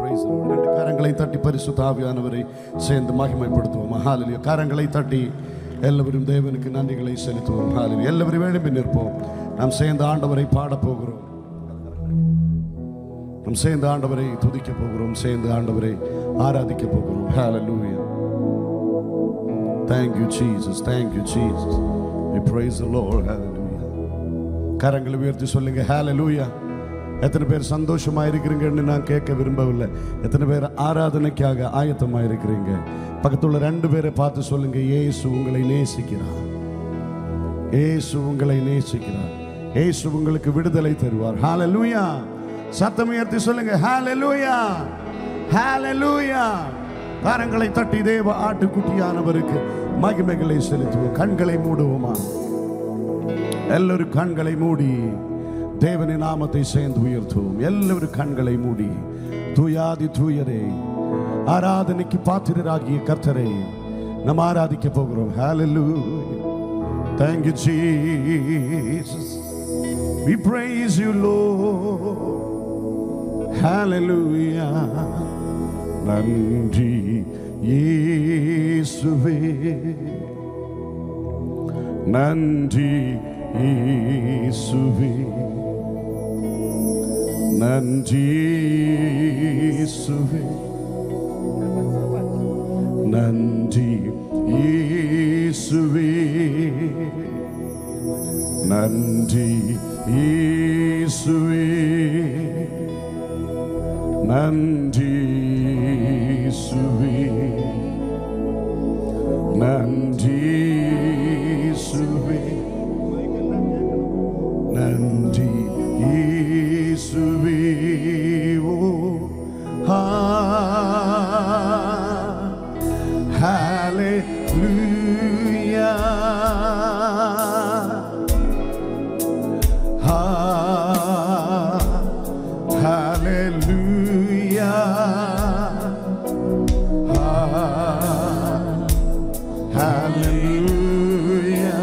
Praise the Lord. ரெண்டு கரங்களை தட்டி பரிசுத்த ஆவியானவரை சேர்ந்து மகிமைப்படுத்துவோம் ஹalleluya கரங்களை தட்டி எல்லாவரும் தேவனுக்கு நன்றிகளை செலுத்துவோம் ஹalleluya எல்லாவரும் எழும்பி நிற்போம் நாம் சேர்ந்து ஆண்டவரை பாடப் போகிறோம் நாம் சேர்ந்து ஆண்டவரை துதிக்க போகிறோம் சேர்ந்து ஆண்டவரை ஆராதிக்க போகிறோம் ஹalleluya Thank you Jesus thank you Jesus we praise the Lord hallelujah கரங்களை உயர்த்தி சொல்லுங்க ஹalleluya எத்தனை பேர் சந்தோஷமா இருக்கிறீங்கன்னு நான் கேட்க விரும்பவில்லை எத்தனை பேர் ஆராதனைக்காக ஆயத்தமா இருக்கிறீங்க பக்கத்துல ரெண்டு பேரை பார்த்து சொல்லுங்க இயேசு உங்களை நேசிக்கிறார் இயேசு உங்களை நேசிக்கிறார் இயேசு உங்களுக்கு விடுதலை தருவார் ஹalleluya சத்தம் உயர்த்தி சொல்லுங்க ஹalleluya ஹalleluya கரங்களை தட்டி தேவ ஆட்டுக்குட்டியானவருக்கு மகிமைகளை செலுத்துவோம் கண்களை மூடுவோமா எல்லாரும் கண்களை மூடி தேவனின் நாமத்தை சேர்ந்து உயர்த்துவோம் எல்லாரும் கண்களை மூடி தூயாதி தூயரே ஆராதனைக்கு பாத்திரராகிய கர்த்தரை நாம் ஆராதிக்க போகிறோம் ஹalleluya thank you jesus we praise you lord hallelujah நன்றி இயேசுவே நன்றி இயேசுவே நன்றி இயேசுவே நன்றி இயேசுவே நன்றி இயேசுவே நன்றி இயேசுவே நன்றி இயேசுவே நன்றி இயேசுவே ஓ ஹா ஹalleluya ஹா ஹalleluya ஹா ஹalleluya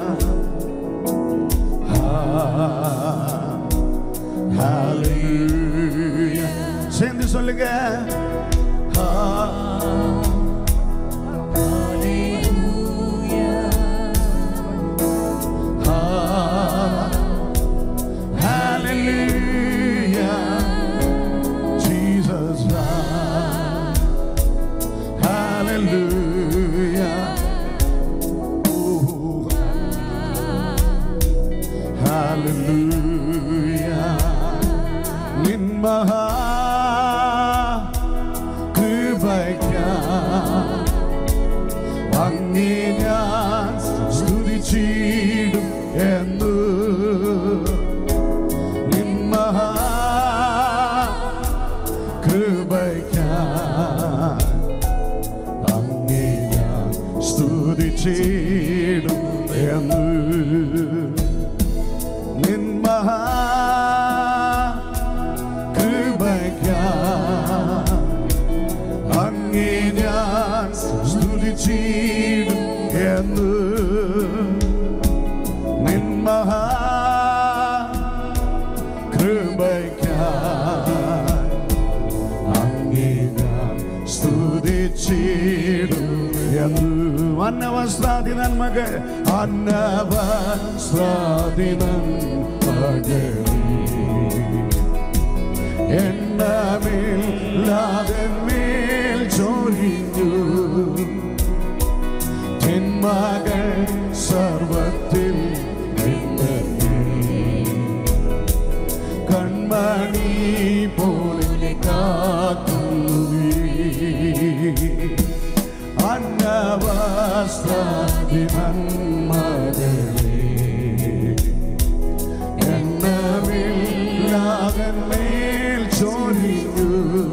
Hallelujah. சேர்ந்து சொல்லுங்க Hallelujah. Jesus. Hallelujah. Ooh. Hallelujah. നിൻ മഹാ കൃപയ്ക്കായി അങ്ങേ ഞാൻ സ്തുതിച്ചിടും എന്ന് നിൻ മഹാ കൃപയ്ക്കായി അങ്ങേ ഞാൻ സ്തുതിച്ചിടും എന്ന് നിൻ മഹാ കൃപയ്ക്കായി അങ്ങേ ഞാൻ സ്തുതിച്ചിടും എന്ന് നിൻ മഹാ കൃപയ്ക്കായി അങ്ങേ ഞാൻ സ്തുതിച്ചിടും എന്ന് അന്നവസ്ത്രാതി നന്മകൾ അന്നവസ്ത്രാതി നന്മകൾ എന്നമില്ലാതെ മേൽ ചൊരിഞ്ഞു തിന്മകൾ സർവത്തിൽ നിന്ന് കൺമണി പോലെ കാത്തുവീ അന്നവസ്ത്രാതി നന്മകളേ എന്നമില്ലാതൻ മേൽ ചൊരിഞ്ഞു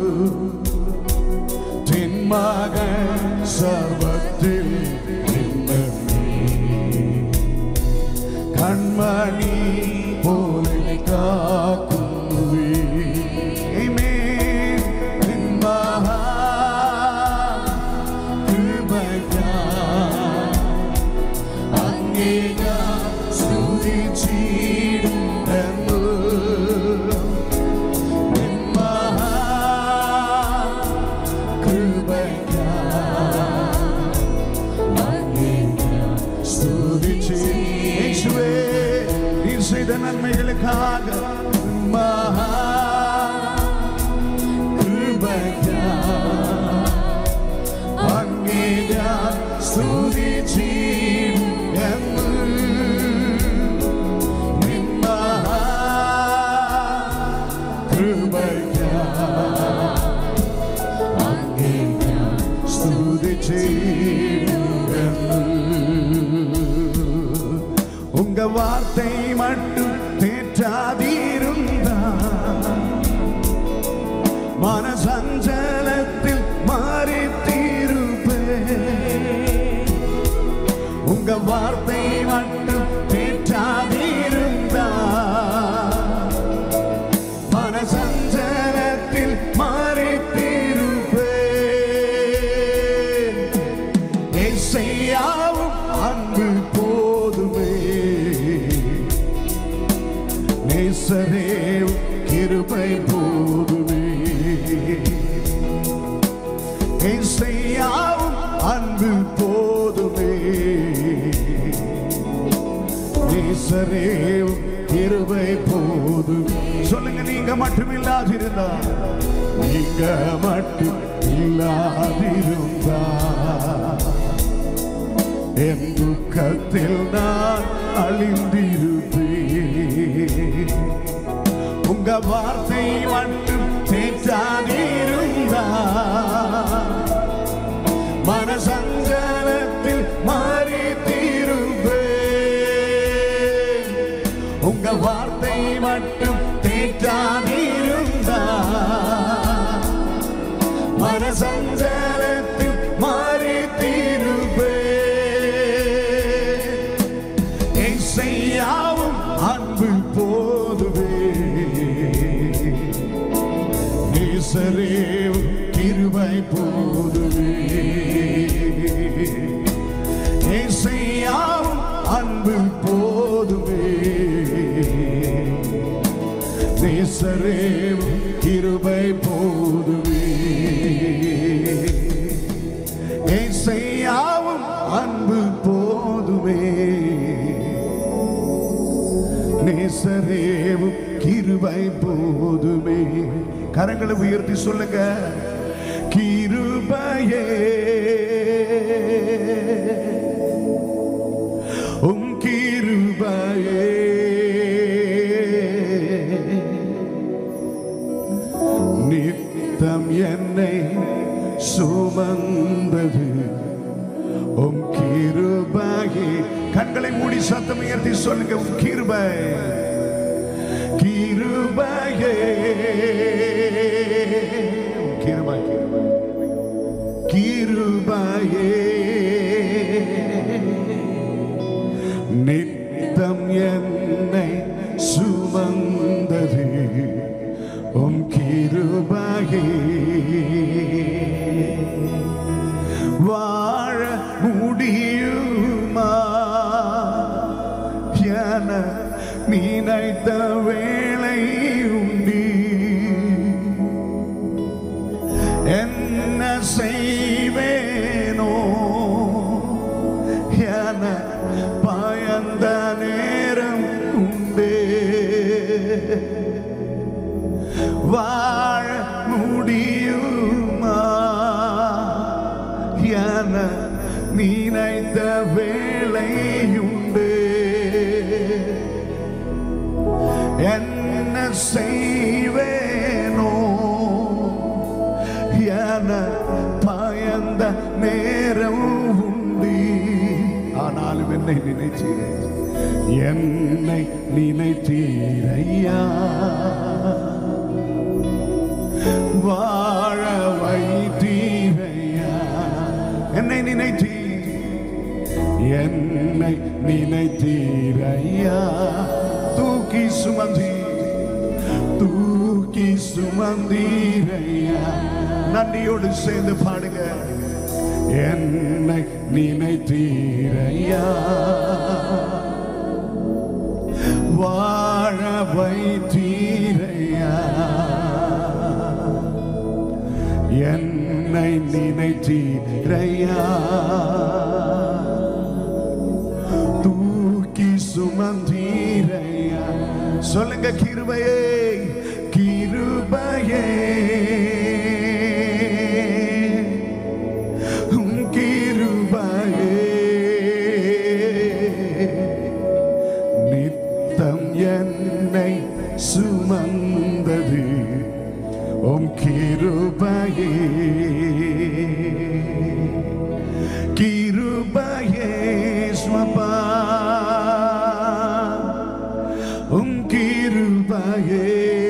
തിന്മകൾ സർവത്തിൽ നിന്ന് കൺമണി പോലെ കാക്കുവേ മഹാ കൃപയ്ക്കായി അങ്ങേ ഞാൻ സ്തുതിച്ചിടുമെന്നു നിൻ മഹാ மகா கிருபையா അങ്ങേ ഞാൻ സ്തുതിച്ചിടും എന്ന് നിൻ മഹാ കൃപയ്ക്കാ അങ്ങേ ഞാൻ സ്തുതിച്ചിടും എന്ന്. உங்க வார்த்தை மட்டும் தேற்றாதிருந்தா மனசஞ்சலத்தில் மாறி உங்க வார்த்தை மட்டும் தேற்றாதிருந்தா மனசஞ்சலத்தில் மாறி செய்யாவும் அன்பு போதுமே நேசரே கிருபை போதுமே செய்யாவும் அன்பு போதுமே நேசரே கிருபை போதுமே சொல்லுங்க நீங்க மட்டும் இல்லாதிருந்தா நீங்க மட்டும் இல்லாதிருந்தா என் துக்கத்தில் நான் அழிந்திருப்பேன் உங்க வார்த்தை மட்டும் தேற்றாதிருந்தா மனசஞ்சலத்தில் மாறி தீருவே உங்க வார்த்தை மட்டும் தேற்றாதிருந்தா மனசஞ்சலத்தில் மாறி தீருவே செய்யாவும் அன்பு போதுவே நேசரே கிருபை போதுவே செய்யாவும் அன்பு போதுவே நேசரே கிருபை போதுவே செய்யாவும் அன்பு போதுமே நேசரேவும் கிருபை போதுமே கரங்களை உயர்த்தி சொல்லுங்க கிருபையே உம் கிருபையே நித்தம் என்னை சுமந்தது உம் கிருபையே கண்களை மூடி சத்தம் உயர்த்தி சொல்லுங்க உம் கிருபை கிருபையே உம் கிருபை கிருபையே நித்தம் என்னை சுமந்தது உம் கிருபையே வாழ முடியுமா என நினைத்த வேளை உண்டி என்ன செய்வேனோ என பயந்த நேரம் உண்டே வாழ முடியுமா என நினைத்த வேளையுண்டு என்ன செய்வேனோ என பயந்த நேரம் உண்டு ஆனாலும் என்னை நினைத்தீர் என்னை நினைத்தீரையா வாழ வைத்தீரையா என்னை நினைத்தீர் என்னை நினைத்தீரையா தூக்கி சுமந்தீர் தூக்கி சுமந்தீரையா நன்றியோடு சேர்ந்து பாடுங்க என்னை நினைத்தீரையா வாழ வைத்தீரையா என்னை நினைத்தீரையா தூக்கி சுமந்தீரையா சொல்லுங்க கிருபையே கிருபையே உம் கிருபையே நித்தம் என்னை சுமந்தது உம் கிருபையே கிருபையே ஸ்வபா உம் கிருபையே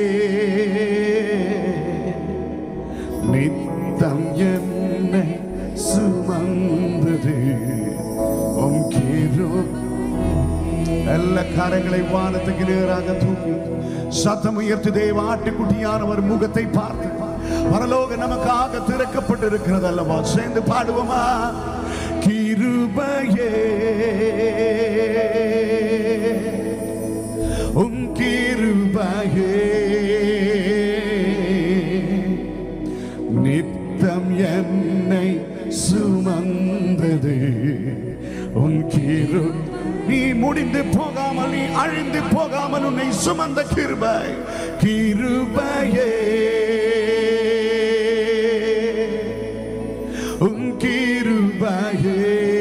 நித்தம் என்னை சுமந்தது உம் கிரு எல்லா கரங்களை வானத்துக்கு நேராக தூக்கி சத்தம் உயர்த்தி தேவ ஆட்டுக்குட்டியானவர் முகத்தை பார்த்து பரலோக நமக்காக திறக்கப்பட்டிருக்கிறது அல்லவா சேர்ந்து பாடுவோமா கிருபையே உம் கிருபையே நித்தம் என்னை சுமந்தது உன் கிரு நீ முடிந்து போகாமல் நீ அழிந்து போகாமல் உன்னை சுமந்த கிருபை கிருபையே உன் கிருபையே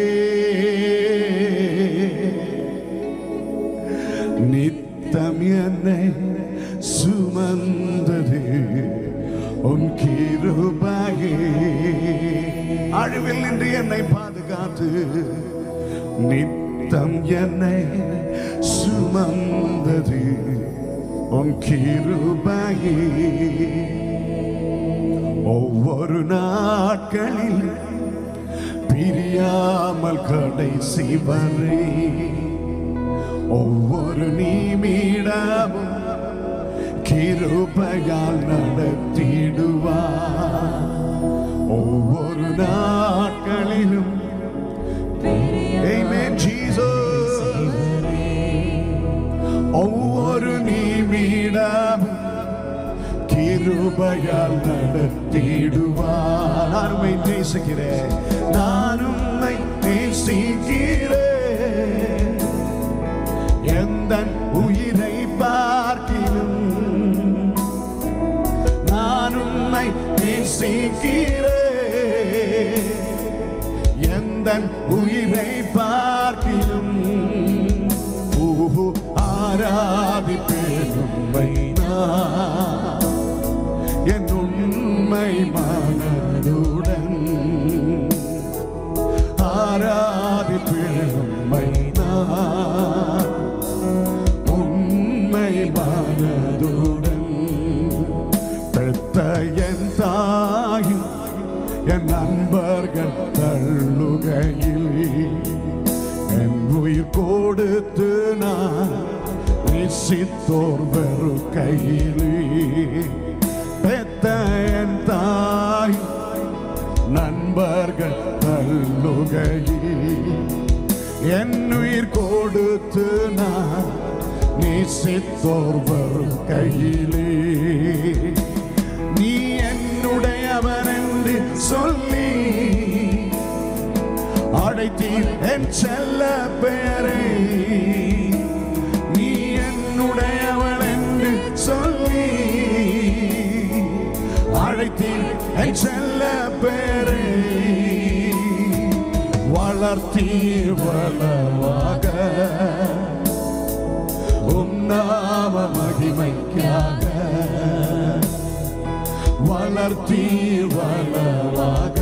நித்தம் என்னை சுமந்தது உன் கிருபையே அழிவில் நின்று என்னை பாதுகாத்து நித்தம் என்னை சுமந்தது உன் கிருபையே ஒவ்வொரு நாட்களில் பிரியாமல் கடைசி வரை ஒவ்வொரு நிமிடமும் கிருபையால் நடத்திடுவார் ஒவ்வொரு நாட்களிலும் Amen, Jesus. ஒவ்வொரு நிமிடமும் கிருபையால் நடத்திடுவார் நான் உம்மை நேசிக்கிறேன் நான் உம்மை நேசிக்கிறேன் எந்த உயிரை பார்க்கிலும் நான் உம்மை நேசிக்கிறேன் எந்த உயிரை பார்க்கிலும் ஊஹு ஆராதிப்பேன் உம்மை நான் என் உண்மை மனதுடன் ஆராதிப்பேன் உம்மை நான் உண்மை மனதுடன் பெத்த என் தாயும் என் நண்பர்கள் தள்ளுகையில் என் உயிர் கொடுத்து நான் நேசித்தோர் வெறுக்கையிலே பெத்த என் தாய் நண்பர்கள் தள்ளுகையில் என் உயிர் கொடுத்து நான் நேசித்தோர் வருகையிலே நீ என்னுடையவன் என்று சொல்லி அடைத்தீர் என் செல்ல பேரை நீ என்னுடையவன் என்று சொல்லி அழைத்தீர் என் செல்ல பேரை வளர்த்தீர் வளவாக உம் நாம மகிமைக்காக வளர்த்தீர் வளவாக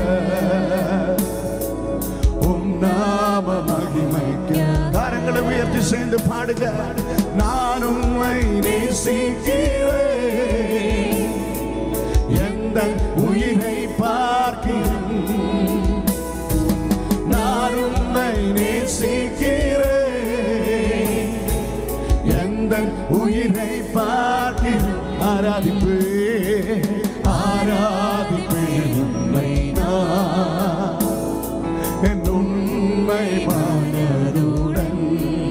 உம் நாம மகிமைக்கு கரங்களை உயர்த்தி சேர்ந்து பாடுக நான் உம்மை நேசிக்கிறேன் எந்த உயிரை பார்க்கிறேன் நான் உம்மை நேசிக்கிறேன் எந்த உயிரை பார்க்கிறேன் ஆராதிப்பு ஆராதிப்பு உம்மை நான் என் உண்மை மனதுடன்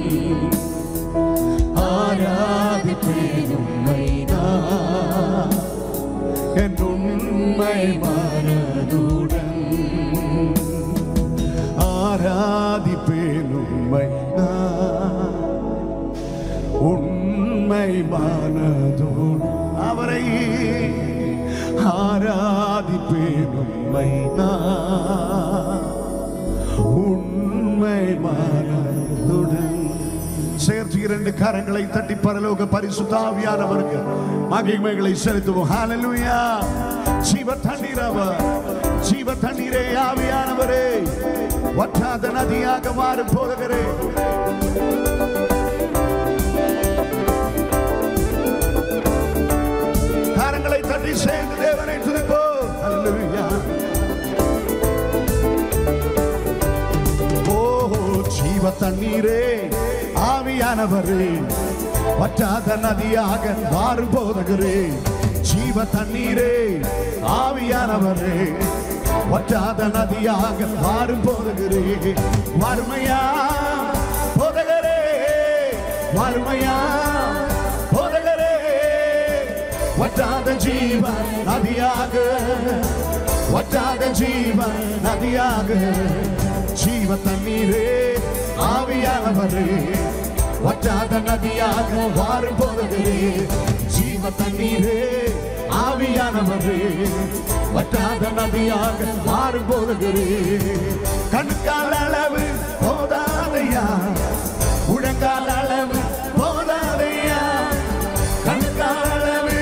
ஆராதிப்பேன் உம்மை நான் என் உண்மை மனதுடன் ஆராதிப்பேன் உம்மை நான் உண்மை மனதுடன் உண்மை நான் உண்மை மனதுடன் சேர்த்து இரண்டு கரங்களை தட்டி பரலோக பரிசுத்தாவியானவருக்கு மகிமைகளை செலுத்துவோம் ஹalleluya ஜீவ தண்ணீர் அவர் ஜீவ தண்ணீரே ஆவியானவரே வற்றாத நதியாக மாறு போதகரே கரங்களை தட்டி சேர்ந்து தேவனை துதிப்போம் ஹalleluya ஓ ஜீவ தண்ணீரே ஆவியானவரே வற்றாத நதியாக மாறு போதகரே ஜீவ தண்ணீரே ஆவியானவரே வற்றாத நதியாக மாறு போதகரே வறுமையா போதகரே வறுமையா போதகரே வற்றாத ஜீவன் நதியாக வற்றாத ஜீவன் நதியாக ஜீவ தண்ணீரே ஆவியானவரே வற்றாத நதியாக வாறு போதகரே ஜீவ தண்ணீரே ஆவியானவரே வற்றாத நதியாக மாறு போதகரே கண்கால் அளவு போதாதையா உடங்கால் அளவு போதாதையா கண்கால் அளவு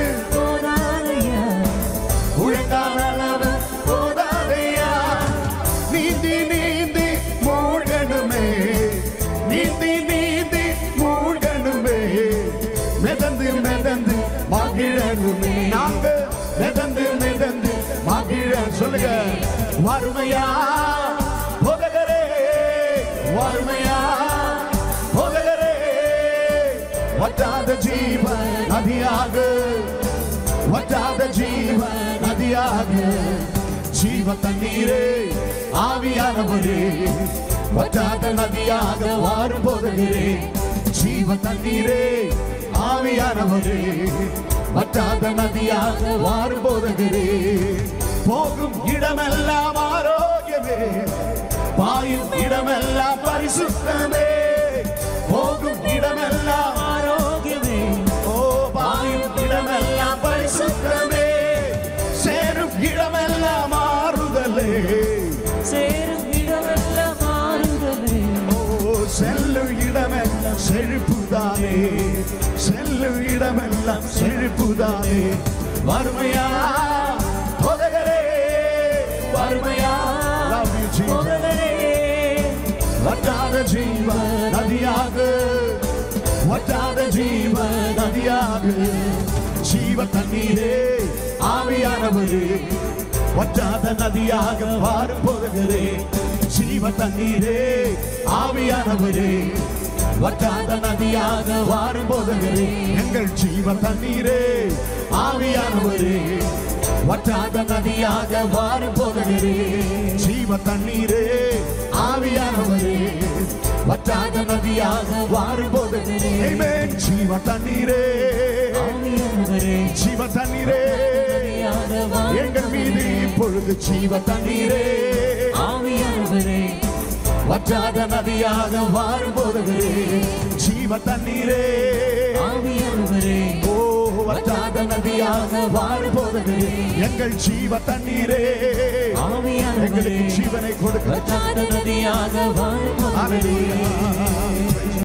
உழங்கால் அளவு போதாதையா நீந்தி நீந்தி மூழ்கணுமே நீந்தி நீந்தி மூழ்கணுமே மிதந்து மிதந்து மகிழணுமே நாங்க மிதந்து மிதந்து மகிழ சொல்லுங்க வறுமையா போதகரே வறுமையா போதகரே வற்றாத ஜீவன் நதியாக வற்றாத ஜீவ நதியாக ஜீவ தண்ணீரே ஆவியானவரே வற்றாத நதியாக வாரும் போதகரே ஜீவ தண்ணீரே ஆவியானவரே வற்றாத நதியாக வாரும் போதகரே போகும் இடமெல்லாம் ஆரோக்கியமே பாயும் இடமெல்லாம் பரிசுத்தமே போகும் இடமெல்லாம் ஆரோக்கியமே ஓ பாயும் இடமெல்லாம் பரிசுத்தமே சேரும் இடமெல்லாம் மாறுதலே சேரும் இடமெல்லாம் மாறுதலே ஓ செல்லும் இடமெல்லாம் செழிப்புதானே செல்லும் இடமெல்லாம் செழிப்புதானே வறுமையா போதகரே வறுமையா Love you, Jesus. முதலே வற்றாத ஜீவ நதியாக வற்றாத ஜீவ நதியாக ஜீவ தண்ணீரே ஆவியானவரே வற்றாத நதியாக வாரும் போதகரே ஜீவ தண்ணீரே ஆவியானவரே வற்றாத நதியாக வாரும் போதகரே எங்கள் ஜீவ தண்ணீரே ஆவியானவரே வற்றாத நதியாக வாரும் போதகரே ஜீவ தண்ணீரே ஆவியானவரே வற்றாத நதியாக வாரும் போதகரே Amen. ஜீவ தண்ணீரே ஆவியானவரே ஜீவ தண்ணீரே ஆவியாக வா எங்கள் மீது இப்பொழுது ஜீவ தண்ணீரே ஆவியானவரே வற்றாத நதியாக வாரும் போதகரே ஜீவ தண்ணீரே ஆவியானவரே ஓ வற்றாத நதியாக வாரும் போதகரே எங்கள் ஜீவ தண்ணீரே ஆவியானவரே எங்களுக்கு ஜீவனை கொடுக்க வற்றாத நதியாக வாழும் Hallelujah.